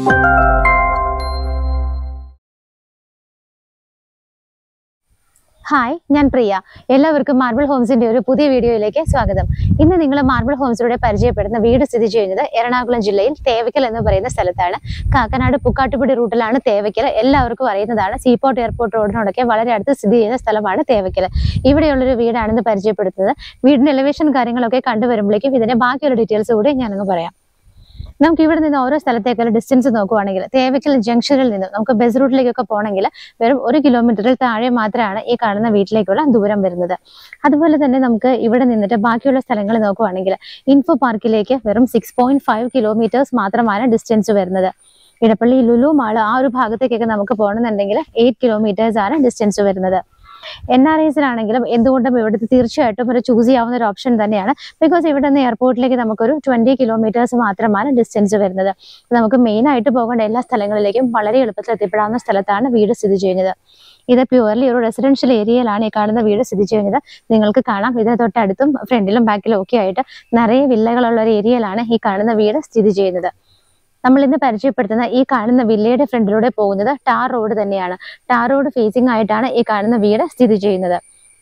hi ഞാൻ പ്രിയ എല്ലാവർക്കും marble ഹോംസിന്റെ ഒരു പുതിയ വീഡിയോയിലേക്ക് സ്വാഗതം ഇന്ന് നിങ്ങൾ മാർബിൾ ഹോംസിലൂടെ പരിചയപ്പെടുന്ന വീട് സ്ഥിതി ചെയ്യുന്നത് എറണാകുളം ജില്ലയിൽ തേവയ്ക്കൽ എന്ന് പറയുന്ന സ്ഥലത്താണ് കാക്കനാട് പുക്കാട്ടുപടി റൂട്ടിലാണ് തേവയ്ക്കൽ എല്ലാവർക്കും അറിയുന്നതാണ് സീപോർട്ട് എയർപോർട്ട് റോഡിനോടൊക്കെ വളരെ അടുത്ത് സ്ഥിതി ചെയ്യുന്ന സ്ഥലമാണ് തേവയ്ക്കൽ ഇവിടെയുള്ളൊരു വീടാണെന്ന് പരിചയപ്പെടുത്തുന്നത് വീടിന്റെ എലിവേഷൻ കാര്യങ്ങളൊക്കെ കണ്ടുവരുമ്പോഴേക്കും ഇതിന്റെ ബാക്കിയുള്ള ഡീറ്റെയിൽസ് കൂടി ഞാനങ്ങ് പറയാം നമുക്ക് ഇവിടെ നിന്ന് ഓരോ സ്ഥലത്തേക്കുള്ള ഡിസ്റ്റൻസ് നോക്കുവാണെങ്കിൽ തേവയ്ക്കൽ ജംഗ്ഷനിൽ നിന്ന് നമുക്ക് ബസ് റൂട്ടിലേക്കൊക്കെ പോകണമെങ്കിൽ വെറും ഒരു കിലോമീറ്ററിൽ താഴെ മാത്രമാണ് ഈ കാണുന്ന വീട്ടിലേക്കുള്ള ദൂരം വരുന്നത് അതുപോലെ തന്നെ നമുക്ക് ഇവിടെ നിന്നിട്ട് ബാക്കിയുള്ള സ്ഥലങ്ങൾ നോക്കുവാണെങ്കിൽ ഇൻഫോ പാർക്കിലേക്ക് വെറും സിക്സ് പോയിന്റ് ഫൈവ് കിലോമീറ്റേഴ്സ് മാത്രമാണ് ഡിസ്റ്റൻസ് വരുന്നത് ഇടപ്പള്ളി ലുലു മാള് ആ ഒരു ഭാഗത്തേക്കൊക്കെ നമുക്ക് പോകണമെന്നുണ്ടെങ്കിൽ എയ്റ്റ് കിലോമീറ്റേഴ്സ് ആണ് ഡിസ്റ്റൻസ് വരുന്നത് എൻ ആർ ഐസിലാണെങ്കിലും എന്തുകൊണ്ടും ഇവിടുത്തെ തീർച്ചയായിട്ടും ഒരു ചൂസ് ചെയ്യാവുന്ന ഒരു ഓപ്ഷൻ തന്നെയാണ് ബിക്കോസ് ഇവിടെ നിന്ന് എയർപോർട്ടിലേക്ക് നമുക്കൊരു ട്വന്റി കിലോമീറ്റേഴ്സ് മാത്രമാണ് ഡിസ്റ്റൻസ് വരുന്നത് നമുക്ക് മെയിൻ ആയിട്ട് പോകേണ്ട എല്ലാ സ്ഥലങ്ങളിലേക്കും വളരെ എളുപ്പത്തിൽ എത്തിപ്പെടാവുന്ന സ്ഥലത്താണ് വീട് സ്ഥിതി ചെയ്യുന്നത് ഇത് പ്യുവർലി ഒരു റെസിഡൻഷ്യൽ ഏരിയയിലാണ് ഈ കാണുന്ന വീട് സ്ഥിതി ചെയ്യുന്നത് നിങ്ങൾക്ക് കാണാം ഇതിന് തൊട്ടടുത്തും ഫ്രണ്ടിലും ബാക്കിലും ഒക്കെ ആയിട്ട് നിറയെ വില്ലകളുള്ള ഒരു ഏരിയയിലാണ് ഈ കാണുന്ന വീട് സ്ഥിതി ചെയ്യുന്നത് നമ്മൾ ഇന്ന് പരിചയപ്പെടുത്തുന്ന ഈ കാണുന്ന വില്ലയുടെ ഫ്രണ്ടിലൂടെ പോകുന്നത് ടാർ റോഡ് തന്നെയാണ് ടാർ റോഡ് ഫേസിംഗ് ആയിട്ടാണ് ഈ കാണുന്ന വീട് സ്ഥിതി ചെയ്യുന്നത്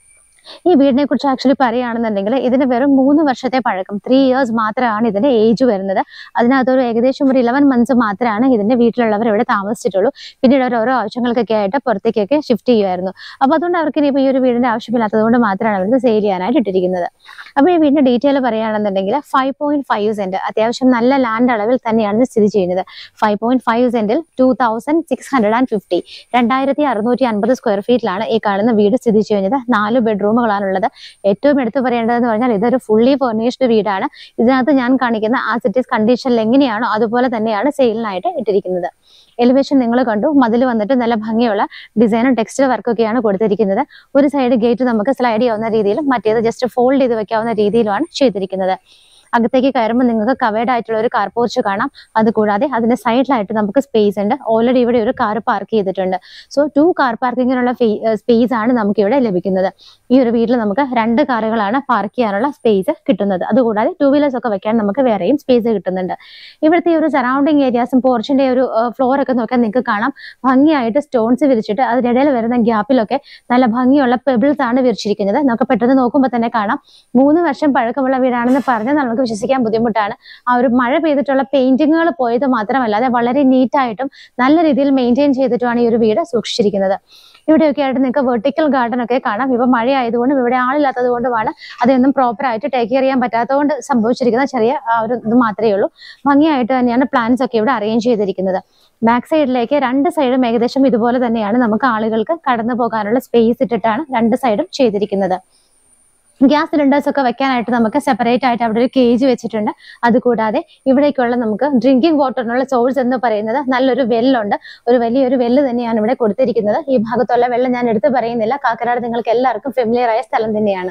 ഈ വീടിനെ കുറിച്ച് ആക്ച്വലി പറയുകയാണെന്നുണ്ടെങ്കിൽ ഇതിന് വെറും മൂന്ന് വർഷത്തെ പഴക്കം ത്രീ ഇയേഴ്സ് മാത്രമാണ് ഇതിന്റെ ഏജ് വരുന്നത് അതിനകത്തൊരു ഏകദേശം ഒരു ഇലവൻ മന്ത്സ് മാത്രമാണ് ഇതിന്റെ വീട്ടിലുള്ളവർ ഇവിടെ താമസിച്ചിട്ടുള്ളൂ പിന്നീട് അവർ ഓരോ ആവശ്യങ്ങൾക്കൊക്കെ ആയിട്ട് പുറത്തേക്കൊക്കെ ഷിഫ്റ്റ് ചെയ്യുമായിരുന്നു അപ്പൊ അതുകൊണ്ട് അവർക്ക് ഇനിയിപ്പോൾ ഈ ഒരു വീടിന്റെ ആവശ്യമില്ലാത്തത് കൊണ്ട് മാത്രമാണ് അവർക്ക് സെയിൽ ചെയ്യാനായിട്ട് ഇട്ടിരിക്കുന്നത് അപ്പൊ ഈ വീടിന്റെ ഡീറ്റെയിൽ പറയുകയാണെന്നുണ്ടെങ്കിൽ ഫൈവ് പോയിന്റ് ഫൈവ് സെന്റ് അത്യാവശ്യം നല്ല ലാൻഡ് അളവിൽ തന്നെയാണ് ഇത് സ്ഥിതി ചെയ്യുന്നത് ഫൈവ് പോയിന്റ് ഫൈവ് സെന്റിൽ two thousand six hundred and fifty രണ്ടായിരത്തി അറുന്നൂറ്റി അൻപത് സ്ക്വയർ ഫീറ്റിലാണ് ഈ കാണുന്ന വീട് സ്ഥിതി ചെയ്യുന്നത് നാല് ബെഡ്റൂമുകളാണുള്ളത് ഏറ്റവും എടുത്തു പറയേണ്ടതെന്ന് പറഞ്ഞാൽ ഇതൊരു ഫുള്ളി ഫർണിഷ്ഡ് വീടാണ് ഇതിനകത്ത് ഞാൻ കാണിക്കുന്ന ആ സിറ്റീസ് കണ്ടീഷനിൽ എങ്ങനെയാണോ അതുപോലെ തന്നെയാണ് സെയിലിനായിട്ട് ഇട്ടിരിക്കുന്നത് എലിവേഷൻ നിങ്ങൾ കണ്ടു മതിൽ വന്നിട്ട് നല്ല ഭംഗിയുള്ള ഡിസൈനും ടെക്സ്റ്റൈൽ വർക്കൊക്കെയാണ് കൊടുത്തിരിക്കുന്നത് ഒരു സൈഡ് ഗേറ്റ് നമുക്ക് സ്ലൈഡ് ചെയ്യാവുന്ന രീതിയിലും മറ്റേത് ജസ്റ്റ് ഫോൾഡ് ചെയ്ത് വെക്കാവുന്ന രീതിയിലുമാണ് ചെയ്തിരിക്കുന്നത് അകത്തേക്ക് കയറുമ്പോൾ നിങ്ങൾക്ക് കവേർഡ് ആയിട്ടുള്ള ഒരു കാർ പോർച്ച് കാണാം അതുകൂടാതെ അതിന്റെ സൈഡിലായിട്ട് നമുക്ക് സ്പേസ് ഉണ്ട് ഓൾറെഡി ഇവിടെ ഒരു കാർ പാർക്ക് ചെയ്തിട്ടുണ്ട് സോ ടു കാർ പാർക്കിങ്ങിനുള്ള സ്പേസ് ആണ് നമുക്ക് ഇവിടെ ലഭിക്കുന്നത് ഈ ഒരു വീട്ടിൽ നമുക്ക് രണ്ട് കാറുകളാണ് പാർക്ക് ചെയ്യാനുള്ള സ്പേസ് കിട്ടുന്നത് അതുകൂടാതെ ടൂ വീലേഴ്സ് ഒക്കെ വെക്കാൻ നമുക്ക് വേറെയും സ്പേസ് കിട്ടുന്നുണ്ട് ഇവിടുത്തെ ഈ ഒരു സറൗണ്ടിങ് ഏരിയാസും പോർച്ചിന്റെ ഒരു ഫ്ലോർ ഒക്കെ നോക്കാൻ നിങ്ങൾക്ക് കാണാം ഭംഗിയായിട്ട് സ്റ്റോൺസ് വിരിച്ചിട്ട് അതിനിടയിൽ വരുന്ന ഗ്യാപ്പിലൊക്കെ നല്ല ഭംഗിയുള്ള പെബിൾസ് ആണ് വിരിച്ചിരിക്കുന്നത് നമുക്ക് പെട്ടെന്ന് നോക്കുമ്പോൾ തന്നെ കാണാം മൂന്ന് വർഷം പഴക്കമുള്ള വീടാണെന്ന് പറഞ്ഞാൽ നമുക്ക് വിശ്വസിക്കാൻ ബുദ്ധിമുട്ടാണ് ആ ഒരു മഴ പെയ്തിട്ടുള്ള പെയിന്റിങ്ങുകൾ പോയത് മാത്രമല്ലാതെ വളരെ നീറ്റായിട്ടും നല്ല രീതിയിൽ മെയിൻറ്റെയിൻ ചെയ്തിട്ടുമാണ് ഈ ഒരു വീട് സൂക്ഷിച്ചിരിക്കുന്നത് ഇവിടെയൊക്കെ ആയിട്ട് നിങ്ങൾക്ക് വെർട്ടിക്കൽ ഗാർഡൻ ഒക്കെ കാണാം ഇപ്പൊ മഴ ആയതുകൊണ്ടും ഇവിടെ ആളില്ലാത്തത് കൊണ്ടുമാണ് അതൊന്നും പ്രോപ്പർ ആയിട്ട് ടേക്ക് കെയർ ചെയ്യാൻ പറ്റാത്തതുകൊണ്ട് സംഭവിച്ചിരിക്കുന്ന ചെറിയ ആ ഒരു ഇത് മാത്രമേ ഉള്ളൂ ഭംഗിയായിട്ട് തന്നെയാണ് പ്ലാൻസ് ഒക്കെ ഇവിടെ അറേഞ്ച് ചെയ്തിരിക്കുന്നത് ബാക്ക് സൈഡിലേക്ക് രണ്ട് സൈഡും ഏകദേശം ഇതുപോലെ തന്നെയാണ് നമുക്ക് ആളുകൾക്ക് കടന്നു പോകാനുള്ള സ്പേസ് ഇട്ടിട്ടാണ് രണ്ട് സൈഡും ചെയ്തിരിക്കുന്നത് ഗ്യാസ് സിലിണ്ടേഴ്സ് ഒക്കെ വെക്കാനായിട്ട് നമുക്ക് സെപ്പറേറ്റ് ആയിട്ട് അവിടെ ഒരു കേജ് വെച്ചിട്ടുണ്ട് അതുകൂടാതെ ഇവിടേക്കുള്ള നമുക്ക് ഡ്രിങ്കിങ് വാട്ടറിനുള്ള സോഴ്സ് എന്ന് പറയുന്നത് നല്ലൊരു വെല്ലുണ്ട് ഒരു വലിയൊരു വെല്ല് തന്നെയാണ് ഇവിടെ കൊടുത്തിരിക്കുന്നത് ഈ ഭാഗത്തുള്ള വെള്ളം ഞാൻ എടുത്തു പറയുന്നില്ല കാക്കനാട് നിങ്ങൾക്ക് എല്ലാവർക്കും ഫെമിലിയർ ആയ സ്ഥലം തന്നെയാണ്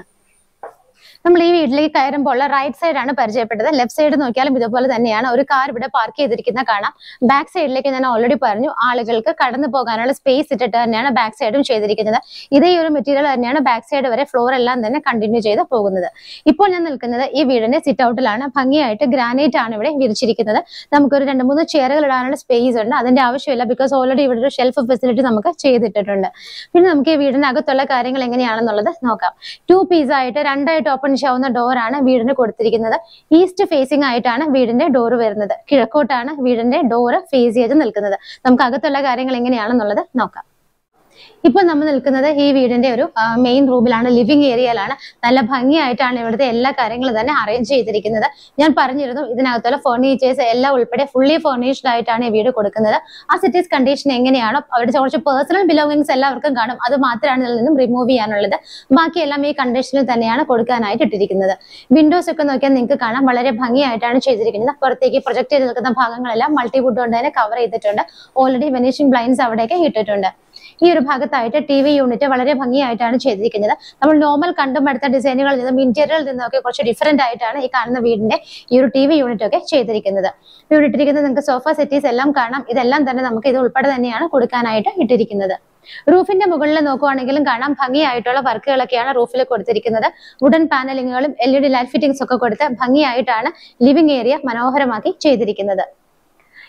നമ്മൾ ഈ വീട്ടിലേക്ക് കയറുമ്പോൾ റൈറ്റ് സൈഡ് ആണ് പരിചയപ്പെട്ടത് ലെഫ്റ്റ് സൈഡ് നോക്കിയാലും ഇതുപോലെ തന്നെയാണ് ഒരു കാർ ഇവിടെ പാർക്ക് ചെയ്തിരിക്കുന്ന കാണാം ബാക്ക് സൈഡിലേക്ക് ഞാൻ ഓൾറെഡി പറഞ്ഞു ആളുകൾക്ക് കടന്നു പോകാനുള്ള സ്പേസ് ഇട്ടിട്ട് തന്നെയാണ് ബാക്ക് സൈഡും ചെയ്തിരിക്കുന്നത് ഇതേ ഒരു മെറ്റീരിയൽ തന്നെയാണ് ബാക്ക് സൈഡ് വരെ ഫ്ലോർ എല്ലാം തന്നെ കണ്ടിന്യൂ ചെയ്ത് പോകുന്നത് ഇപ്പോൾ ഞാൻ നിൽക്കുന്നത് ഈ വീടിന്റെ സിറ്റ് ഔട്ടിലാണ് ഭംഗിയായിട്ട് ഗ്രാനൈറ്റ് ആണ് ഇവിടെ വിരിച്ചിരിക്കുന്നത് നമുക്കൊരു രണ്ട് മൂന്ന് ചെയറുകൾ ഇടാനുള്ള സ്പേസ് ഉണ്ട് അതിന്റെ ആവശ്യമില്ല ബിക്കോസ് ഓൾറെഡി ഇവിടെ ഒരു ഷെൽഫ് ഫെസിലിറ്റി നമുക്ക് ചെയ്തിട്ടിട്ടുണ്ട് പിന്നെ നമുക്ക് ഈ വീടിന്റെ അകത്തുള്ള കാര്യങ്ങൾ എങ്ങനെയാണെന്നുള്ളത് നോക്കാം ടു പീസ് ആയിട്ട് രണ്ടായിട്ട് ഓപ്പൺ ചെയ്യാവുന്ന ഡോറാണ് വീടിന് കൊടുത്തിരിക്കുന്നത് ഈസ്റ്റ് ഫേസിംഗ് ആയിട്ടാണ് വീടിന്റെ ഡോറ് വരുന്നത് കിഴക്കോട്ടാണ് വീടിന്റെ ഡോറ് ഫേസ് ചെയ്ത് നിൽക്കുന്നത് നമുക്ക് അകത്തുള്ള കാര്യങ്ങൾ എങ്ങനെയാണെന്നുള്ളത് നോക്കാം ഇപ്പൊ നമ്മൾ നിൽക്കുന്നത് ഈ വീടിന്റെ ഒരു മെയിൻ റൂമിലാണ് ലിവിംഗ് ഏരിയയിലാണ് നല്ല ഭംഗിയായിട്ടാണ് ഇവിടുത്തെ എല്ലാ കാര്യങ്ങളും തന്നെ അറേഞ്ച് ചെയ്തിരിക്കുന്നത് ഞാൻ പറഞ്ഞിരുന്നു ഇതിനകത്തുള്ള ഫർണിച്ചേഴ്സ് എല്ലാം ഉൾപ്പെടെ ഫുള്ളി ഫർണിഷ്ഡ് ആയിട്ടാണ് ഈ വീട് കൊടുക്കുന്നത് ആ സിറ്റീസ് കണ്ടീഷൻ എങ്ങനെയാണോ അവരുടെ കുറച്ച് പേഴ്സണൽ ബിലോങ്ങിങ്സ് എല്ലാവർക്കും കാണും അത് മാത്രമാണ് ഇതിൽ നിന്നും റിമൂവ് ചെയ്യാനുള്ളത് ബാക്കിയെല്ലാം ഈ കണ്ടീഷനിൽ തന്നെയാണ് കൊടുക്കാനായിട്ട് ഇട്ടിരിക്കുന്നത് വിൻഡോസ് ഒക്കെ നോക്കിയാൽ നിങ്ങൾക്ക് കാണാം വളരെ ഭംഗിയായിട്ടാണ് ചെയ്തിരിക്കുന്നത് പുറത്തേക്ക് പ്രൊജക്ട് ചെയ്ത് നിൽക്കുന്ന ഭാഗങ്ങളെല്ലാം മൾട്ടിവുഡ് കൊണ്ട് തന്നെ കവർ ചെയ്തിട്ടുണ്ട് ഓൾറെഡി വെനീഷിംഗ് ബ്ലൈൻസ് അവിടെയൊക്കെ ഇട്ടിട്ടുണ്ട് ഈ ഒരു ഭാഗത്തായിട്ട് ടി വി യൂണിറ്റ് വളരെ ഭംഗിയായിട്ടാണ് ചെയ്തിരിക്കുന്നത് നമ്മൾ നോർമൽ കണ്ടുമടുത്ത ഡിസൈനുകളിൽ നിന്നും ഇന്റീരിയറിൽ നിന്നൊക്കെ കുറച്ച് ഡിഫറെന്റ് ആയിട്ടാണ് ഈ കാണുന്ന വീടിന്റെ ഈ ഒരു ടി വി യൂണിറ്റ് ഒക്കെ ചെയ്തിരിക്കുന്നത് ഇവിടെ ഇട്ടിരിക്കുന്നത് നിങ്ങൾക്ക് സോഫ സെറ്റീസ് എല്ലാം കാണാം ഇതെല്ലാം തന്നെ നമുക്ക് ഇത് ഉൾപ്പെടെ തന്നെയാണ് കൊടുക്കാനായിട്ട് ഇട്ടിരിക്കുന്നത് റൂഫിന്റെ മുകളിൽ നോക്കുവാണെങ്കിലും കാണാം ഭംഗിയായിട്ടുള്ള വർക്കുകളൊക്കെയാണ് റൂഫിൽ കൊടുത്തിരിക്കുന്നത് വുഡൻ പാനലിങ്ങുകളും L E D light fittings ഒക്കെ കൊടുത്ത് ഭംഗിയായിട്ടാണ് ലിവിംഗ് ഏരിയ മനോഹരമാക്കി ചെയ്തിരിക്കുന്നത്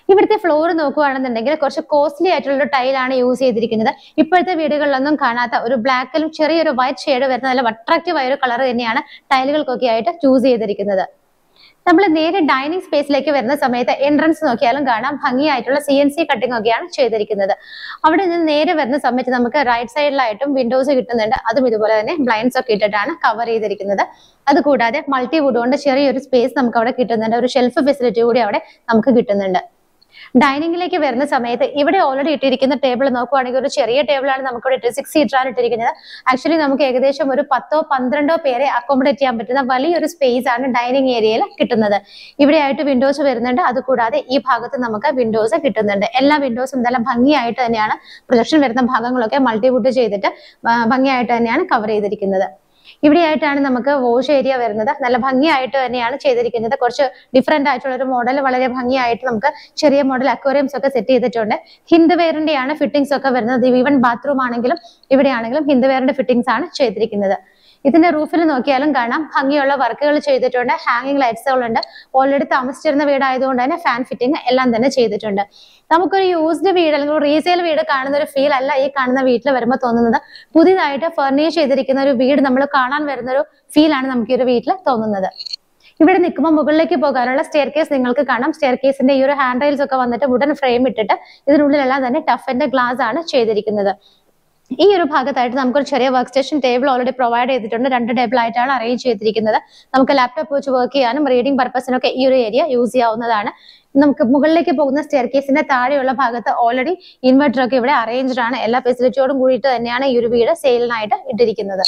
ഇവിടുത്തെ ഫ്ലോർ നോക്കുകയാണെന്നുണ്ടെങ്കിൽ കുറച്ച് കോസ്റ്റ്ലി ആയിട്ടുള്ള ഒരു ടൈലാണ് യൂസ് ചെയ്തിരിക്കുന്നത് ഇപ്പോഴത്തെ വീടുകളിലൊന്നും കാണാത്ത ഒരു ബ്ലാക്കിലും ചെറിയൊരു വൈറ്റ് ഷെയ്ഡ് വരുന്ന നല്ല അട്രാക്റ്റീവ് ആയ ഒരു കളർ തന്നെയാണ് ടൈലുകൾക്കൊക്കെ ആയിട്ട് ചൂസ് ചെയ്തിരിക്കുന്നത് നമ്മൾ നേരെ ഡൈനിങ് സ്പേസിലേക്ക് വരുന്ന സമയത്ത് എൻട്രൻസ് നോക്കിയാലും കാണാം ഭംഗിയായിട്ടുള്ള സി എൻ സി കട്ടിംഗ് ഒക്കെയാണ് ചെയ്തിരിക്കുന്നത് അവിടെ നിന്ന് നേരെ വരുന്ന സമയത്ത് നമുക്ക് റൈറ്റ് സൈഡിലായിട്ടും വിൻഡോസ് കിട്ടുന്നുണ്ട് അതും ഇതുപോലെ തന്നെ ബ്ലൈൻഡ്സ് ഒക്കെ ഇട്ടിട്ടാണ് കവർ ചെയ്തിരിക്കുന്നത് അതുകൂടാതെ മൾട്ടി വുഡ് കൊണ്ട് ചെറിയൊരു സ്പേസ് നമുക്ക് അവിടെ കിട്ടുന്നുണ്ട് ഒരു ഷെൽഫ് ഫെസിലിറ്റി കൂടി അവിടെ നമുക്ക് കിട്ടുന്നുണ്ട് ഡൈനിങ്ങിലേക്ക് വരുന്ന സമയത്ത് ഇവിടെ ഓൾറെഡി ഇട്ടിരിക്കുന്ന ടേബിൾ നോക്കുവാണെങ്കിൽ ഒരു ചെറിയ ടേബിളാണ് നമുക്ക് ഇവിടെ സിക്സ് സീറ്ററാണ് ഇട്ടിരിക്കുന്നത് ആക്ച്വലി നമുക്ക് ഏകദേശം ഒരു പത്തോ പന്ത്രണ്ടോ പേരെ അക്കോമഡേറ്റ് ചെയ്യാൻ പറ്റുന്ന വലിയൊരു സ്പേസ് ആണ് ഡൈനിങ് ഏരിയയിൽ കിട്ടുന്നത് ഇവിടെ ആയിട്ട് വിൻഡോസ് വരുന്നുണ്ട് അതുകൂടാതെ ഈ ഭാഗത്ത് നമുക്ക് വിൻഡോസ് കിട്ടുന്നുണ്ട് എല്ലാ വിൻഡോസും നല്ല ഭംഗിയായിട്ട് തന്നെയാണ് പ്രൊജക്ഷൻ വരുന്ന ഭാഗങ്ങളൊക്കെ മൾട്ടിവുഡ് ചെയ്തിട്ട് ആ, ഭംഗിയായിട്ട് തന്നെയാണ് കവർ ചെയ്തിരിക്കുന്നത് ഇവിടെയായിട്ടാണ് നമുക്ക് വാഷ് ഏരിയ വരുന്നത് നല്ല ഭംഗിയായിട്ട് തന്നെയാണ് ചെയ്തിരിക്കുന്നത് കുറച്ച് ഡിഫറെന്റ് ആയിട്ടുള്ള ഒരു മോഡൽ വളരെ ഭംഗിയായിട്ട് നമുക്ക് ചെറിയ മോഡൽ അക്വേറിയംസ് ഒക്കെ സെറ്റ് ചെയ്തിട്ടുണ്ട് ഹിന്ദ് വെയറിന്റെയാണ് ഫിറ്റിംഗ്സ് ഒക്കെ വരുന്നത് ഈവൻ ബാത്റൂം ആണെങ്കിലും ഇവിടെയാണെങ്കിലും ഹിന്ദ് വെയറിന്റെ ഫിറ്റിംഗ്സ് ആണ് ചെയ്തിരിക്കുന്നത് ഇതിന്റെ റൂഫിൽ നോക്കിയാലും കാണാം ഭംഗിയുള്ള വർക്കുകൾ ചെയ്തിട്ടുണ്ട് ഹാങ്ങിങ് ലൈറ്റ്സുകളുണ്ട് ഓൾറെഡി താമസിച്ചിരുന്ന വീടായതുകൊണ്ട് തന്നെ ഫാൻ ഫിറ്റിംഗ് എല്ലാം തന്നെ ചെയ്തിട്ടുണ്ട് നമുക്കൊരു യൂസ്ഡ് വീട് അല്ലെങ്കിൽ റീസെയിൽ വീട് കാണുന്ന ഒരു ഫീൽ അല്ല ഈ കാണുന്ന വീട്ടിൽ വരുമ്പോൾ തോന്നുന്നത് പുതിയതായിട്ട് ഫർണിഷ് ചെയ്തിരിക്കുന്ന ഒരു വീട് നമ്മൾ കാണാൻ വരുന്ന ഒരു ഫീലാണ് നമുക്ക് ഈ ഒരു വീട്ടിൽ തോന്നുന്നത് ഇവിടെ നിൽക്കുമ്പോൾ മുകളിലേക്ക് പോകാനുള്ള സ്റ്റെയർ കേസ് നിങ്ങൾക്ക് കാണാം സ്റ്റെയർ കേസിന്റെ ഈ ഒരു ഹാൻഡ് റെയിൽസ് ഒക്കെ വന്നിട്ട് വുഡൻ ഫ്രെയിം ഇട്ടിട്ട് ഇതിനുള്ളിലെല്ലാം തന്നെ ടഫിന്റെ ഗ്ലാസ് ആണ് ചെയ്തിരിക്കുന്നത് ഈ ഒരു ഭാഗത്തായിട്ട് നമുക്കൊരു ചെറിയ work station table already provide ചെയ്തിട്ടുണ്ട് രണ്ട് ടേബിൾ ആയിട്ടാണ് അറേഞ്ച് ചെയ്തിരിക്കുന്നത് നമുക്ക് ലാപ്ടോപ്പ് വെച്ച് വർക്ക് ചെയ്യാനും റീഡിംഗ് പർപ്പസിനൊക്കെ ഈ ഒരു ഏരിയ യൂസ് ചെയ്യാവുന്നതാണ് നമുക്ക് മുകളിലേക്ക് പോകുന്ന സ്റ്റെയർ കേസിന്റെ താഴെയുള്ള ഭാഗത്ത് ഓൾറെഡി ഇൻവെർട്ടർ ഒക്കെ ഇവിടെ അറേഞ്ച്ഡ് ആണ് എല്ലാ ഫെസിലിറ്റിയോടും കൂടിയിട്ട് തന്നെയാണ് ഈ ഒരു വീട് സെയിലിനായിട്ട് ഇട്ടിരിക്കുന്നത്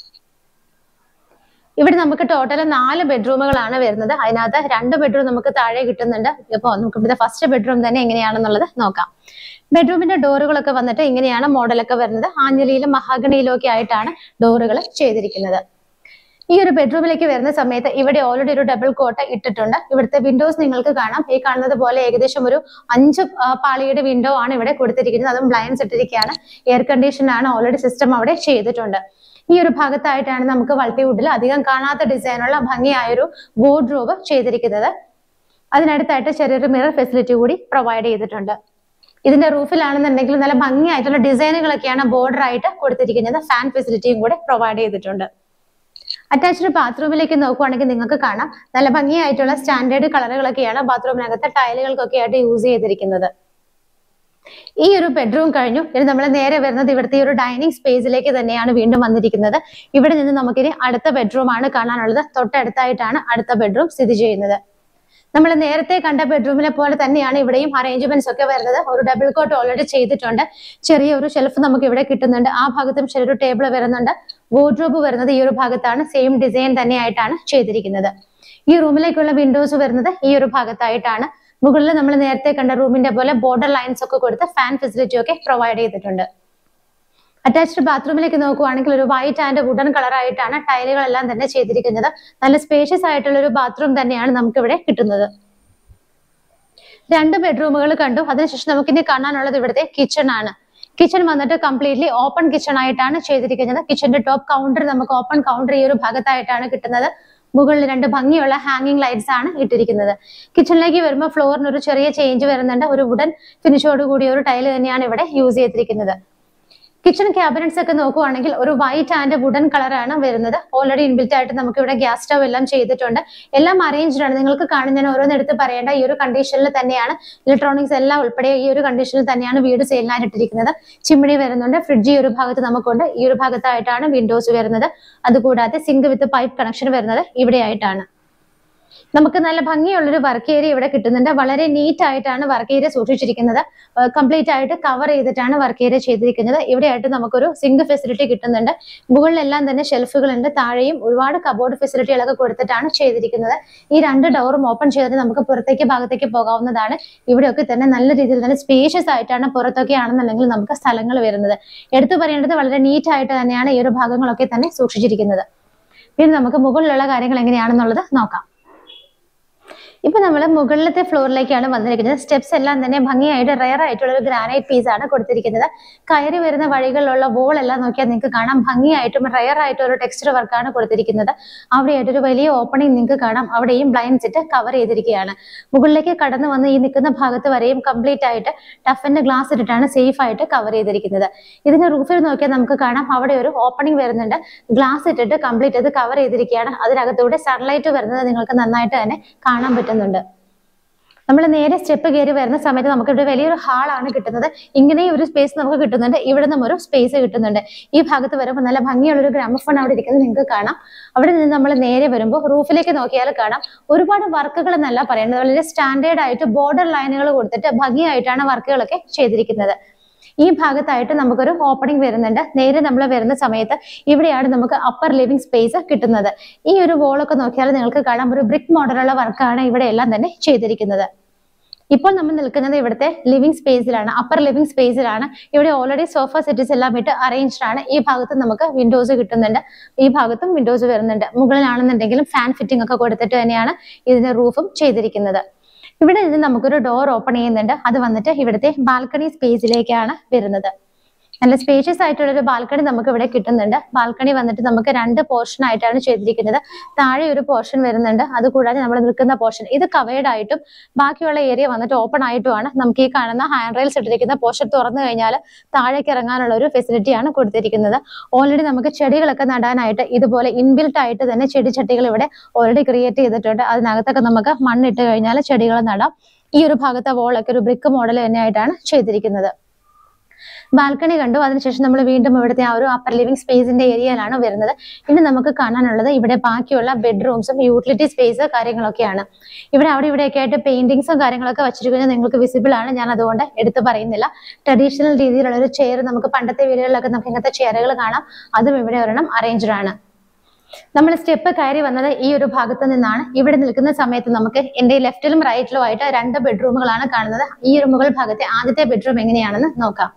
ഇവിടെ നമുക്ക് ടോട്ടൽ നാല് ബെഡ്റൂമുകളാണ് വരുന്നത് അതിനകത്ത് രണ്ട് ബെഡ്റൂം നമുക്ക് താഴെ കിട്ടുന്നുണ്ട് ഇപ്പോൾ നമുക്ക് ഇവിടുത്തെ ഫസ്റ്റ് ബെഡ്റൂം തന്നെ എങ്ങനെയാണെന്നുള്ളത് നോക്കാം ബെഡ്റൂമിന്റെ ഡോറുകളൊക്കെ വന്നിട്ട് ഇങ്ങനെയാണ് മോഡലൊക്കെ വരുന്നത് ആഞ്ഞലിയിലും മഹാഗണിയിലും ഒക്കെ ആയിട്ടാണ് ഡോറുകൾ ചെയ്തിരിക്കുന്നത് ഈ ഒരു ബെഡ്റൂമിലേക്ക് വരുന്ന സമയത്ത് ഇവിടെ ഓൾറെഡി ഒരു ഡബിൾ കോട്ട് ഇട്ടിട്ടുണ്ട് ഇവിടുത്തെ വിൻഡോസ് നിങ്ങൾക്ക് കാണാം ഈ കാണുന്നത് പോലെ ഏകദേശം ഒരു അഞ്ച് ആ, പാളിയുടെ വിൻഡോ ആണ് ഇവിടെ കൊടുത്തിരിക്കുന്നത് അതും ബ്ലൈൻഡ്സ് ഇട്ടിരിക്കുകയാണ് എയർ കണ്ടീഷൻ ആണ് ഓൾറെഡി സിസ്റ്റം അവിടെ ചെയ്തിട്ടുണ്ട് ഈ ഒരു ഭാഗത്തായിട്ടാണ് നമുക്ക് വൾട്ടിവുഡിൽ അധികം കാണാത്ത ഡിസൈനുള്ള ഭംഗിയായൊരു വാർഡ്രോബ് ചെയ്തിരിക്കുന്നത് അതിനടുത്തായിട്ട് ചെറിയൊരു മിറർ ഫെസിലിറ്റി കൂടി പ്രൊവൈഡ് ചെയ്തിട്ടുണ്ട് ഇതിന്റെ റൂഫിലാണെന്നുണ്ടെങ്കിൽ നല്ല ഭംഗിയായിട്ടുള്ള ഡിസൈനുകളൊക്കെയാണ് ബോർഡർ ആയിട്ട് കൊടുത്തിരിക്കുന്നത് ഫാൻ ഫെസിലിറ്റിയും കൂടെ പ്രൊവൈഡ് ചെയ്തിട്ടുണ്ട് അറ്റാച്ച്ഡ് ബാത്റൂമിലേക്ക് നോക്കുവാണെങ്കിൽ നിങ്ങൾക്ക് കാണാം നല്ല ഭംഗിയായിട്ടുള്ള സ്റ്റാൻഡേർഡ് കളറുകളൊക്കെയാണ് ബാത്റൂമിനകത്ത് ടൈലുകൾക്കൊക്കെ ആയിട്ട് യൂസ് ചെയ്തിരിക്കുന്നത് ഈ ഒരു ബെഡ്റൂം കഴിഞ്ഞു ഇനി നമ്മൾ നേരെ വരുന്നത് ഇവിടുത്തെ ഈ ഒരു ഡൈനിങ് സ്പേസിലേക്ക് തന്നെയാണ് വീണ്ടും വന്നിരിക്കുന്നത് ഇവിടെ നിന്ന് നമുക്കിനി അടുത്ത ബെഡ്റൂം ആണ് കാണാനുള്ളത് തൊട്ടടുത്തായിട്ടാണ് അടുത്ത ബെഡ്റൂം സ്ഥിതി ചെയ്യുന്നത് നമ്മൾ നേരത്തെ കണ്ട ബെഡ്റൂമിലെ പോലെ തന്നെയാണ് ഇവിടെയും അറേഞ്ച്മെന്റ്സ് ഒക്കെ വരുന്നത് ഒരു ഡബിൾ കോട്ട് ഓൾറെഡി ചെയ്തിട്ടുണ്ട് ചെറിയ ഒരു ഷെൽഫ് നമുക്ക് ഇവിടെ കിട്ടുന്നുണ്ട് ആ ഭാഗത്തും ചെറിയൊരു ടേബിൾ വരുന്നുണ്ട് വാർഡ്രോബ് വരുന്നത് ഈ ഒരു ഭാഗത്താണ് സെയിം ഡിസൈൻ തന്നെയായിട്ടാണ് ചെയ്തിരിക്കുന്നത് ഈ റൂമിലേക്കുള്ള വിൻഡോസ് വരുന്നത് ഈ ഒരു ഭാഗത്തായിട്ടാണ് മുകളിൽ നമ്മൾ നേരത്തെ കണ്ട റൂമിന്റെ പോലെ ബോർഡർ ലൈൻസ് ഒക്കെ കൊടുത്ത് ഫാൻ ഫെസിലിറ്റി ഒക്കെ പ്രൊവൈഡ് ചെയ്തിട്ടുണ്ട് അറ്റാച്ച്ഡ് ബാത്റൂമിലേക്ക് നോക്കുവാണെങ്കിൽ ഒരു വൈറ്റ് ആൻഡ് വുഡൻ കളർ ആയിട്ടാണ് ടൈലുകളെല്ലാം തന്നെ ചെയ്തിരിക്കുന്നത് നല്ല സ്പേഷ്യസ് ആയിട്ടുള്ള ഒരു ബാത്റൂം തന്നെയാണ് നമുക്ക് ഇവിടെ കിട്ടുന്നത് രണ്ട് ബെഡ്റൂമുകൾ കണ്ടു അതിനുശേഷം നമുക്കിനി കാണാനുള്ളത് ഇവിടുത്തെ കിച്ചൺ ആണ് കിച്ചൺ വന്നിട്ട് കംപ്ലീറ്റ്ലി ഓപ്പൺ കിച്ചൺ ആയിട്ടാണ് ചെയ്തിരിക്കുന്നത് കിച്ചന്റെ ടോപ്പ് കൗണ്ടർ നമുക്ക് ഓപ്പൺ കൗണ്ടർ ഈ ഒരു ഭാഗത്തായിട്ടാണ് കിട്ടുന്നത് മുകളിൽ രണ്ട് ഭംഗിയുള്ള ഹാങ്ങിങ് ലൈറ്റ്സ് ആണ് ഇട്ടിരിക്കുന്നത് കിച്ചണിലേക്ക് വരുമ്പോൾ ഫ്ലോറിന് ഒരു ചെറിയ ചേഞ്ച് വരുന്നുണ്ട് ഒരു വുഡൻ ഫിനിഷോട് കൂടിയ ഒരു ടൈല് തന്നെയാണ് ഇവിടെ യൂസ് ചെയ്തിരിക്കുന്നത് കിച്ചൺ ക്യാബിനറ്റ്സ് ഒക്കെ നോക്കുവാണെങ്കിൽ ഒരു വൈറ്റ് ആൻഡ് വുഡൻ കളറാണ് വരുന്നത് ഓൾറെഡി ഇൻബിൽറ്റ് ആയിട്ട് നമുക്ക് ഇവിടെ ഗ്യാസ് സ്റ്റവ് എല്ലാം ചെയ്തിട്ടുണ്ട് എല്ലാം അറേഞ്ച്ഡ് ആണ് നിങ്ങൾക്ക് കാണും ഞാൻ ഓരോന്നെടുത്ത് പറയേണ്ട ഈ ഒരു കണ്ടീഷനിൽ തന്നെയാണ് ഇലക്ട്രോണിക്സ് എല്ലാം ഉൾപ്പെടെ ഈ ഒരു കണ്ടീഷനിൽ തന്നെയാണ് വീട് സെയിലിനായിട്ട് ഇട്ടിരിക്കുന്നത് ചിമ്മിണി വരുന്നുണ്ട് ഫ്രിഡ്ജ് ഈ ഒരു ഭാഗത്ത് നമുക്കുണ്ട് ഈ ഒരു ഭാഗത്തായിട്ടാണ് വിൻഡോസ് വരുന്നത് അതുകൂടാതെ സിങ്ക് വിത്ത് പൈപ്പ് കണക്ഷൻ വരുന്നത് ഇവിടെയായിട്ടാണ് നമുക്ക് നല്ല ഭംഗിയുള്ളൊരു വർക്ക് ഏരിയ ഇവിടെ കിട്ടുന്നുണ്ട് വളരെ നീറ്റ് ആയിട്ടാണ് വർക്ക് ഏരിയ സൂക്ഷിച്ചിരിക്കുന്നത് കംപ്ലീറ്റ് ആയിട്ട് കവർ ചെയ്തിട്ടാണ് വർക്ക് ഏരിയ ചെയ്തിരിക്കുന്നത് ഇവിടെയായിട്ട് നമുക്കൊരു സിങ്ക് ഫെസിലിറ്റി കിട്ടുന്നുണ്ട് മുകളിലെല്ലാം തന്നെ ഷെൽഫുകൾ ഉണ്ട് താഴെയും ഒരുപാട് കബോർഡ് ഫെസിലിറ്റികളൊക്കെ കൊടുത്തിട്ടാണ് ചെയ്തിരിക്കുന്നത് ഈ രണ്ട് ഡോറും ഓപ്പൺ ചെയ്തിട്ട് നമുക്ക് പുറത്തേക്ക് ഭാഗത്തേക്ക് പോകാവുന്നതാണ് ഇവിടെയൊക്കെ തന്നെ നല്ല രീതിയിൽ തന്നെ സ്പേഷ്യസ് ആയിട്ടാണ് പുറത്തൊക്കെ ആണെന്നുണ്ടെങ്കിൽ നമുക്ക് സ്ഥലങ്ങൾ വരുന്നത് എടുത്തു പറയേണ്ടത് വളരെ നീറ്റ് ആയിട്ട് തന്നെയാണ് ഈ ഒരു ഭാഗങ്ങളൊക്കെ തന്നെ സൂക്ഷിച്ചിരിക്കുന്നത് ഇനി നമുക്ക് മുകളിലുള്ള കാര്യങ്ങൾ എങ്ങനെയാണെന്നുള്ളത് നോക്കാം ഇപ്പൊ നമ്മൾ മുകളിലത്തെ ഫ്ലോറിലേക്കാണ് വന്നിരിക്കുന്നത് സ്റ്റെപ്സ് എല്ലാം തന്നെ ഭംഗിയായിട്ട് റയർ ആയിട്ടുള്ള ഒരു ഗ്രാനൈറ്റ് പീസ് ആണ് കൊടുത്തിരിക്കുന്നത് കയറി വരുന്ന വഴികളിലുള്ള വോൾ എല്ലാം നോക്കിയാൽ നിങ്ങൾക്ക് കാണാം ഭംഗിയായിട്ടും റയർ ആയിട്ടും ഒരു ടെക്സ്ചർ വർക്കാണ് കൊടുത്തിരിക്കുന്നത് അവിടെയായിട്ട് ഒരു വലിയ ഓപ്പണിംഗ് നിങ്ങൾക്ക് കാണാം അവിടെയും ബ്ലൈൻഡ് സെറ്റ് കവർ ചെയ്തിരിക്കുകയാണ് മുകളിലേക്ക് കടന്നു വന്ന് ഈ നിൽക്കുന്ന ഭാഗത്ത് വരെയും കംപ്ലീറ്റ് ആയിട്ട് ടഫിന്റെ ഗ്ലാസ് ഇട്ടിട്ടാണ് സേഫ് ആയിട്ട് കവർ ചെയ്തിരിക്കുന്നത് ഇതിന്റെ റൂഫിൽ നോക്കിയാൽ നമുക്ക് കാണാം അവിടെ ഒരു ഓപ്പണിംഗ് വരുന്നുണ്ട് ഗ്ലാസ് ഇട്ടിട്ട് കംപ്ലീറ്റ് അത് കവർ ചെയ്തിരിക്കുകയാണ് അതിനകത്തൂടെ സൺലൈറ്റ് വരുന്നത് നിങ്ങൾക്ക് നന്നായിട്ട് തന്നെ കാണാൻ പറ്റുന്നുണ്ട് നമ്മൾ നേരെ സ്റ്റെപ്പ് കയറി വരുന്ന സമയത്ത് നമുക്ക് ഇവിടെ വലിയൊരു ഹാളാണ് കിട്ടുന്നത് ഇങ്ങനെ ഒരു സ്പേസ് നമുക്ക് കിട്ടുന്നുണ്ട് ഇവിടെ നിന്നും ഒരു സ്പേസ് കിട്ടുന്നുണ്ട് ഈ ഭാഗത്ത് വരുമ്പോൾ നല്ല ഭംഗിയുള്ള ഒരു ഗ്രാമഫോൺ അവിടെ ഇരിക്കുന്നത് നിങ്ങൾക്ക് കാണാം അവിടെ നിന്ന് നമ്മൾ നേരെ വരുമ്പോൾ റൂഫിലേക്ക് നോക്കിയാൽ കാണാം ഒരുപാട് വർക്കുകൾ എന്നല്ല പറയുന്നത് വളരെ സ്റ്റാൻഡേർഡ് ആയിട്ട് ബോർഡർ ലൈനുകൾ കൊടുത്തിട്ട് ഭംഗിയായിട്ടാണ് വർക്കുകളൊക്കെ ചെയ്തിരിക്കുന്നത് ഈ ഭാഗത്തായിട്ട് നമുക്കൊരു ഓപ്പണിംഗ് വരുന്നുണ്ട് നേരെ നമ്മൾ വരുന്ന സമയത്ത് ഇവിടെയാണ് നമുക്ക് അപ്പർ ലിവിംഗ് സ്പേസ് കിട്ടുന്നത് ഈ ഒരു വോളൊക്കെ നോക്കിയാൽ നിങ്ങൾക്ക് കാണാം ഒരു ബ്രിക്ക് മോഡലുള്ള വർക്കാണ് ഇവിടെ എല്ലാം തന്നെ ചെയ്തിരിക്കുന്നത് ഇപ്പോൾ നമ്മൾ നിൽക്കുന്നത് ഇവിടുത്തെ ലിവിംഗ് സ്പേസിലാണ് അപ്പർ ലിവിംഗ് സ്പേസിലാണ് ഇവിടെ ഓൾറെഡി സോഫ സെറ്റീസ് എല്ലാം ഇട്ട് അറേഞ്ച്ഡ് ആണ് ഈ ഭാഗത്ത് നമുക്ക് വിൻഡോസ് കിട്ടുന്നുണ്ട് ഈ ഭാഗത്തും വിൻഡോസ് വരുന്നുണ്ട് മുകളിലാണെന്നുണ്ടെങ്കിലും ഫാൻ ഫിറ്റിംഗ് ഒക്കെ കൊടുത്തിട്ട് തന്നെയാണ് ഇതിന്റെ റൂഫും ചെയ്തിരിക്കുന്നത് ഇവിടെ നിന്ന് നമുക്കൊരു ഡോർ ഓപ്പൺ ചെയ്യുന്നുണ്ട് അത് വന്നിട്ട് ഇവിടുത്തെ ബാൽക്കണി സ്പേസിലേക്കാണ് വരുന്നത് നല്ല സ്പേഷ്യസ് ആയിട്ടുള്ള ഒരു ബാൽക്കണി നമുക്ക് ഇവിടെ കിട്ടുന്നുണ്ട് ബാൽക്കണി വന്നിട്ട് നമുക്ക് രണ്ട് പോർഷൻ ആയിട്ടാണ് ചെയ്തിരിക്കുന്നത് താഴെ ഒരു പോർഷൻ വരുന്നുണ്ട് അതുകൂടാതെ നമ്മൾ നിൽക്കുന്ന പോർഷൻ ഇത് കവേർഡ് ആയിട്ടും ബാക്കിയുള്ള ഏരിയ വന്നിട്ട് ഓപ്പൺ ആയിട്ടുമാണ് നമുക്ക് ഈ കാണുന്ന ഹാൻഡ് റെയിൽസ് ഇട്ടിരിക്കുന്ന പോർഷൻ തുറന്നു കഴിഞ്ഞാൽ താഴേക്ക് ഇറങ്ങാനുള്ള ഒരു ഫെസിലിറ്റിയാണ് കൊടുത്തിരിക്കുന്നത് ഓൾറെഡി നമുക്ക് ചെടികളൊക്കെ നടാനായിട്ട് ഇതുപോലെ ഇൻബിൽട്ട് ആയിട്ട് തന്നെ ചെടിച്ചട്ടികൾ ഇവിടെ ഓൾറെഡി ക്രിയേറ്റ് ചെയ്തിട്ടുണ്ട് അതിനകത്തൊക്കെ നമുക്ക് മണ്ണിട്ട് കഴിഞ്ഞാൽ ചെടികൾ നടാം ഈ ഒരു ഭാഗത്തെ വോളൊക്കെ ഒരു ബ്രിക്ക് മോഡൽ തന്നെയായിട്ടാണ് ചെയ്തിരിക്കുന്നത് ബാൽക്കണി കണ്ടു അതിനുശേഷം നമ്മൾ വീണ്ടും ഇവിടുത്തെ ആ ഒരു അപ്പർ ലിവിംഗ് സ്പേസിന്റെ ഏരിയയിലാണ് വരുന്നത് ഇനി നമുക്ക് കാണാനുള്ളത് ഇവിടെ ബാക്കിയുള്ള ബെഡ്റൂംസും യൂട്ടിലിറ്റി സ്പേസ് കാര്യങ്ങളൊക്കെയാണ് ഇവിടെ അവിടെ ഇവിടെയൊക്കെ ആയിട്ട് പെയിന്റിങ്സും കാര്യങ്ങളൊക്കെ വെച്ചിരിക്കുന്നത് നിങ്ങൾക്ക് വിസിബിൾ ആണ് ഞാൻ അതുകൊണ്ട് എടുത്തു പറയുന്നില്ല ട്രഡീഷണൽ രീതിയിലുള്ള ഒരു ചെയർ നമുക്ക് പണ്ടത്തെ വീടുകളിലൊക്കെ നമുക്ക് ഇങ്ങനത്തെ ചെയറുകൾ കാണാം അതും ഇവിടെ ഒരെണ്ണം അറേഞ്ച്ഡ് ആണ് നമ്മൾ സ്റ്റെപ്പ് കയറി വന്നത് ഈ ഒരു ഭാഗത്ത് നിന്നാണ് ഇവിടെ നിൽക്കുന്ന സമയത്ത് നമുക്ക് എന്റെ ലെഫ്റ്റിലും റൈറ്റിലും ആയിട്ട് രണ്ട് ബെഡ്റൂമുകളാണ് കാണുന്നത് ഈ ഒരു മുകൾ ഭാഗത്തെ ആദ്യത്തെ ബെഡ്റൂം എങ്ങനെയാണെന്ന് നോക്കാം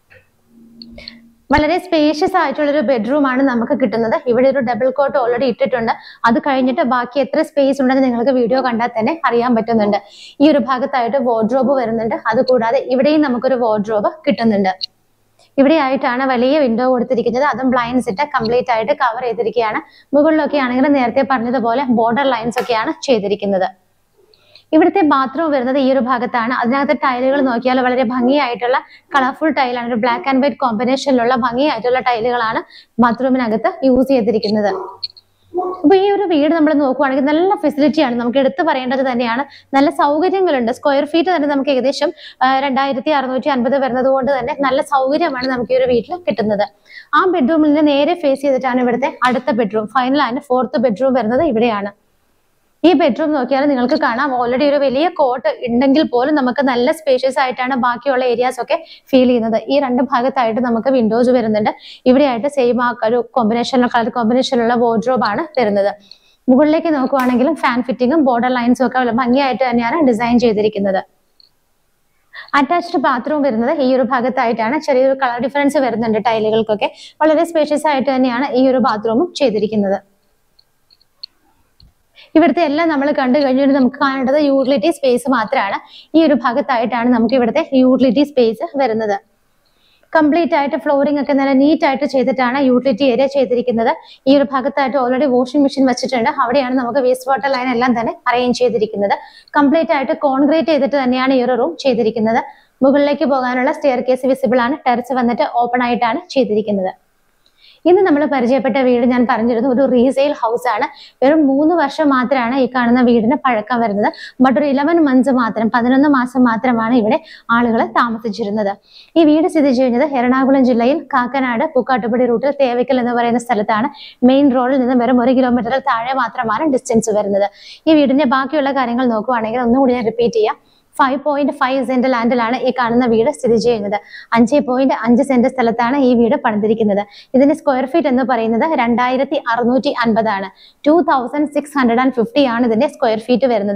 വളരെ സ്പേഷ്യസ് ആയിട്ടുള്ള ഒരു ബെഡ്റൂം ആണ് നമുക്ക് കിട്ടുന്നത് ഇവിടെ ഒരു ഡബിൾ കോട്ട് ഓൾറെഡി ഇട്ടിട്ടുണ്ട് അത് കഴിഞ്ഞിട്ട് ബാക്കി എത്ര സ്പേസ് ഉണ്ടെന്ന് നിങ്ങൾക്ക് വീഡിയോ കണ്ടാൽ തന്നെ അറിയാൻ പറ്റുന്നുണ്ട് ഈ ഒരു ഭാഗത്തായിട്ട് വാർഡ്രോബ് വരുന്നുണ്ട് അതുകൂടാതെ ഇവിടെയും നമുക്കൊരു വാർഡ്രോബ് കിട്ടുന്നുണ്ട് ഇവിടെ ആയിട്ടാണ് വലിയ വിൻഡോ കൊടുത്തിരിക്കുന്നത് അതും ബ്ലൈൻഡ്സ് ഇട്ട് കംപ്ലീറ്റ് ആയിട്ട് കവർ ചെയ്തിരിക്കുകയാണ് മുകളിലൊക്കെ ആണെങ്കിൽ നേരത്തെ പറഞ്ഞതുപോലെ ബോർഡർ ലൈൻസ് ഒക്കെയാണ് ചെയ്തിരിക്കുന്നത് ഇവിടുത്തെ ബാത്റൂം വരുന്നത് ഈ ഒരു ഭാഗത്താണ് അതിനകത്ത് ടൈലുകൾ നോക്കിയാൽ വളരെ ഭംഗിയായിട്ടുള്ള കളർഫുൾ ടൈലാണ് ഒരു ബ്ലാക്ക് ആൻഡ് വൈറ്റ് കോമ്പിനേഷനിലുള്ള ഭംഗിയായിട്ടുള്ള ടൈലുകളാണ് ബാത്റൂമിനകത്ത് യൂസ് ചെയ്തിരിക്കുന്നത് അപ്പൊ ഈ ഒരു വീട് നമ്മൾ നോക്കുവാണെങ്കിൽ നല്ല ഫെസിലിറ്റിയാണ് നമുക്ക് എടുത്തു പറയേണ്ടത് തന്നെയാണ് നല്ല സൗകര്യങ്ങളുണ്ട് സ്ക്വയർ ഫീറ്റ് തന്നെ നമുക്ക് ഏകദേശം രണ്ടായിരത്തി അറുന്നൂറ്റി അൻപത് വരുന്നത് കൊണ്ട് തന്നെ നല്ല സൗകര്യമാണ് നമുക്ക് ഈ ഒരു വീട്ടിൽ കിട്ടുന്നത് ആ ബെഡ്റൂമിൽ നിന്ന് നേരെ ഫേസ് ചെയ്തിട്ടാണ് ഇവിടുത്തെ അടുത്ത bedroom final and fourth bedroom വരുന്നത് ഇവിടെയാണ് ഈ ബെഡ്റൂം നോക്കിയാൽ നിങ്ങൾക്ക് കാണാം ഓൾറെഡി ഒരു വലിയ കോട്ട് ഉണ്ടെങ്കിൽ പോലും നമുക്ക് നല്ല സ്പേഷ്യസ് ആയിട്ടാണ് ബാക്കിയുള്ള ഏരിയാസ് ഒക്കെ ഫീൽ ചെയ്യുന്നത് ഈ രണ്ട് ഭാഗത്തായിട്ട് നമുക്ക് വിൻഡോസ് വരുന്നുണ്ട് ഇവിടെയായിട്ട് സെയിം ആ ഒരു കോമ്പിനേഷൻ കളർ കോമ്പിനേഷനിലുള്ള വാർഡ്രോബ് ആണ് വരുന്നത് മുകളിലേക്ക് നോക്കുവാണെങ്കിലും ഫാൻ ഫിറ്റിങ്ങും ബോർഡർ ലൈൻസും ഒക്കെ വളരെ ഭംഗിയായിട്ട് തന്നെയാണ് ഡിസൈൻ ചെയ്തിരിക്കുന്നത് അറ്റാച്ച്ഡ് ബാത്റൂം വരുന്നത് ഈ ഒരു ഭാഗത്തായിട്ടാണ് ചെറിയൊരു കളർ ഡിഫറൻസ് വരുന്നുണ്ട് ടൈലുകൾക്കൊക്കെ വളരെ സ്പേഷ്യസ് ആയിട്ട് തന്നെയാണ് ഈ ഒരു ബാത്റൂമും ചെയ്തിരിക്കുന്നത് ഇവിടുത്തെ എല്ലാം നമ്മൾ കണ്ടു കഴിഞ്ഞിട്ട് നമുക്ക് കാണേണ്ടത് യൂട്ടിലിറ്റി സ്പേസ് മാത്രമാണ് ഈ ഒരു ഭാഗത്തായിട്ടാണ് നമുക്ക് ഇവിടുത്തെ യൂട്ടിലിറ്റി സ്പേസ് വരുന്നത് കംപ്ലീറ്റ് ആയിട്ട് ഫ്ലോറിംഗ് ഒക്കെ നല്ല നീറ്റ് ആയിട്ട് ചെയ്തിട്ടാണ് യൂട്ടിലിറ്റി ഏരിയ ചെയ്തിരിക്കുന്നത് ഈ ഒരു ഭാഗത്തായിട്ട് ഓൾറെഡി വാഷിംഗ് മെഷീൻ വെച്ചിട്ടുണ്ട് അവിടെയാണ് നമുക്ക് വേസ്റ്റ് വാട്ടർ ലൈൻ എല്ലാം തന്നെ അറേഞ്ച് ചെയ്തിരിക്കുന്നത് കംപ്ലീറ്റ് ആയിട്ട് കോൺക്രീറ്റ് ചെയ്തിട്ട് തന്നെയാണ് ഈ ഒരു റൂം ചെയ്തിരിക്കുന്നത് മുകളിലേക്ക് പോകാനുള്ള സ്റ്റെയർ കേസ് വിസിബിൾ ആണ് ടെറസ് വന്നിട്ട് ഓപ്പൺ ആയിട്ടാണ് ചെയ്തിരിക്കുന്നത് ഇന്ന് നമ്മൾ പരിചയപ്പെട്ട വീട് ഞാൻ പറഞ്ഞിരുന്നു ഒരു റീസെയിൽ ഹൗസ് ആണ് വെറും മൂന്ന് വർഷം മാത്രമാണ് ഈ കാണുന്ന വീടിന് പഴക്കം വരുന്നത് ബട്ട് ഒരു ഇലവൻ മന്ത്സ് മാത്രം പതിനൊന്ന് മാസം മാത്രമാണ് ഇവിടെ ആളുകൾ താമസിച്ചിരുന്നത് ഈ വീട് സ്ഥിതി ചെയ്യുന്നത് എറണാകുളം ജില്ലയിൽ കാക്കനാട് പൂക്കാട്ടുപടി റൂട്ടിൽ തേവയ്ക്കൽ എന്ന് പറയുന്ന സ്ഥലത്താണ് മെയിൻ റോഡിൽ നിന്ന് വെറും ഒരു കിലോമീറ്ററിൽ താഴെ മാത്രമാണ് ഡിസ്റ്റൻസ് വരുന്നത് ഈ വീടിന്റെ ബാക്കിയുള്ള കാര്യങ്ങൾ നോക്കുവാണെങ്കിൽ ഒന്നുകൂടി ഞാൻ റിപ്പീറ്റ് ചെയ്യാം ഫൈവ് പോയിന്റ് ഫൈവ് സെന്റ് ലാൻഡിലാണ് ഈ കാണുന്ന വീട് സ്ഥിതി ചെയ്യുന്നത് അഞ്ച് പോയിന്റ് അഞ്ച് സെന്റ് സ്ഥലത്താണ് ഈ വീട് പണിതിരിക്കുന്നത് ഇതിന്റെ സ്ക്വയർ ഫീറ്റ് എന്ന് പറയുന്നത് രണ്ടായിരത്തി അറുന്നൂറ്റി അൻപതാണ് two thousand six hundred and fifty ആണ് ഇതിന്റെ സ്ക്വയർ ഫീറ്റ് വരുന്നത്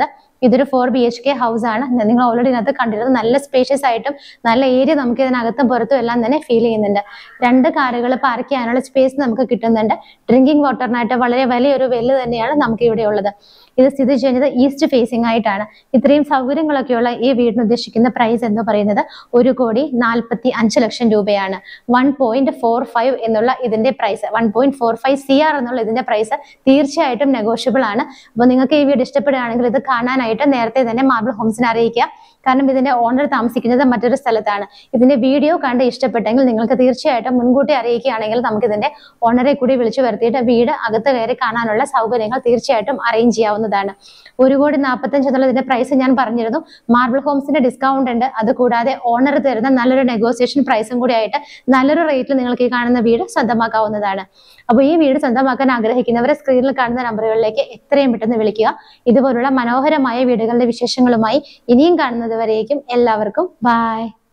ഇതൊരു four B H K house ആണ് നിങ്ങൾ ഓൾറെഡി ഇതിനകത്ത് കണ്ടിരുന്നത് നല്ല സ്പേഷ്യസ് ആയിട്ടും നല്ല ഏരിയ നമുക്ക് ഇതിനകത്തും പുറത്തും എല്ലാം തന്നെ ഫീൽ ചെയ്യുന്നുണ്ട് രണ്ട് കാറുകൾ പാർക്ക് ചെയ്യാനുള്ള സ്പേസ് നമുക്ക് കിട്ടുന്നുണ്ട് ഡ്രിങ്കിങ് വാട്ടറിനായിട്ട് വളരെ വലിയൊരു വെല്ല് തന്നെയാണ് നമുക്ക് ഇവിടെ ഉള്ളത് ഇത് സ്ഥിതി ചെയ്യുന്നത് ഈസ്റ്റ് ഫേസിംഗ് ആയിട്ടാണ് ഇത്രയും സൗകര്യങ്ങളൊക്കെയുള്ള ഈ വീടിന് ഉദ്ദേശിക്കുന്ന പ്രൈസ് എന്ന് പറയുന്നത് ഒരു കോടി നാൽപ്പത്തി അഞ്ച് ലക്ഷം രൂപയാണ് വൺ പോയിന്റ് ഫോർ ഫൈവ് എന്നുള്ള ഇതിന്റെ price one point four five C R എന്നുള്ള ഇതിന്റെ പ്രൈസ് തീർച്ചയായിട്ടും നെഗോഷ്യബിൾ ആണ് അപ്പോൾ നിങ്ങൾക്ക് ഈ വീട് ഇഷ്ടപ്പെടുകയാണെങ്കിൽ ഇത് കാണാനായിട്ട് നേരത്തെ തന്നെ മാർബിൾ ഹോംസിനെ അറിയിക്കുക കാരണം ഇതിന്റെ ഓണർ താമസിക്കുന്നത് മറ്റൊരു സ്ഥലത്താണ് ഇതിന്റെ വീഡിയോ കണ്ട് ഇഷ്ടപ്പെട്ടെങ്കിൽ നിങ്ങൾക്ക് തീർച്ചയായിട്ടും മുൻകൂട്ടി അറിയിക്കുകയാണെങ്കിൽ നമുക്ക് ഇതിന്റെ ഓണറെ കൂടി വിളിച്ചു വരുത്തിയിട്ട് വീട് അകത്ത് കയറി കാണാനുള്ള സൗകര്യങ്ങൾ തീർച്ചയായിട്ടും അറേഞ്ച് ചെയ്യാവുന്നതാണ് ഒരു കോടി നാൽപ്പത്തഞ്ച് എന്നുള്ള ഇതിന്റെ പ്രൈസ് ഞാൻ പറഞ്ഞിരുന്നു മാർബിൾ ഹോംസിന്റെ ഡിസ്കൗണ്ട് ഉണ്ട് അത് കൂടാതെ ഓണർ തരുന്ന നല്ലൊരു നെഗോസിയേഷൻ പ്രൈസും കൂടി ആയിട്ട് നല്ലൊരു റേറ്റിൽ നിങ്ങൾക്ക് ഈ കാണുന്ന വീട് സ്വന്തമാക്കാവുന്നതാണ് അപ്പോൾ ഈ വീട് സ്വന്തമാക്കാൻ ആഗ്രഹിക്കുന്നവരെ സ്ക്രീനിൽ കാണുന്ന നമ്പറുകളിലേക്ക് എത്രയും പെട്ടെന്ന് വിളിക്കുക ഇതുപോലുള്ള മനോഹരമായ വീടുകളുടെ വിശേഷങ്ങളുമായി ഇനിയും കാണുന്നത് വരേക്കും എല്ലാവർക്കും ബായ്